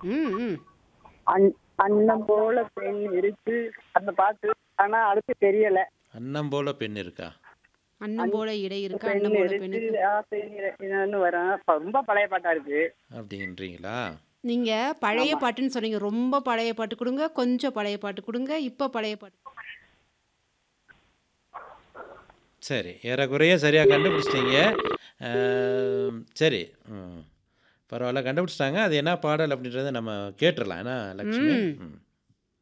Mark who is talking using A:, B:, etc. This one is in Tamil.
A: ம் ம்
B: அன் அன்னம் போல பெண் இருக்கு அந்த பாட்டு ஆனா அடுத்து தெரியல
C: அன்னம் போல பெண் இருக்கா
A: அன்னம் போல இடை இருக்கு
B: பெண்
A: அன்னம் போல
B: இருக்கு
A: பெண்ணுக்கு
B: ஆசை நிறை- இன்னொன்னு வரும் அப்ப ரொம்ப பழைய பாட்டா இருக்கு
C: அப்படின்றீங்களா
A: நீங்க பழைய பாட்டுன்னு சொன்னீங்க ரொம்ப பழைய பாட்டு கொடுங்க கொஞ்சம் பழைய பாட்டு கொடுங்க இப்ப பழைய பாட்டு
C: சரி ஏறக்குறைய சரியாக கண்டுபிடிச்சிட்டீங்க அஹ், சரி ம் பரவாயில்ல கண்டுபிடிச்சிட்டாங்க அது என்ன பாடல் அப்படின்றத நம்ம கேட்டுடலாம் ஏன்னா லக்ஷ்மி
A: ம்.
C: ம்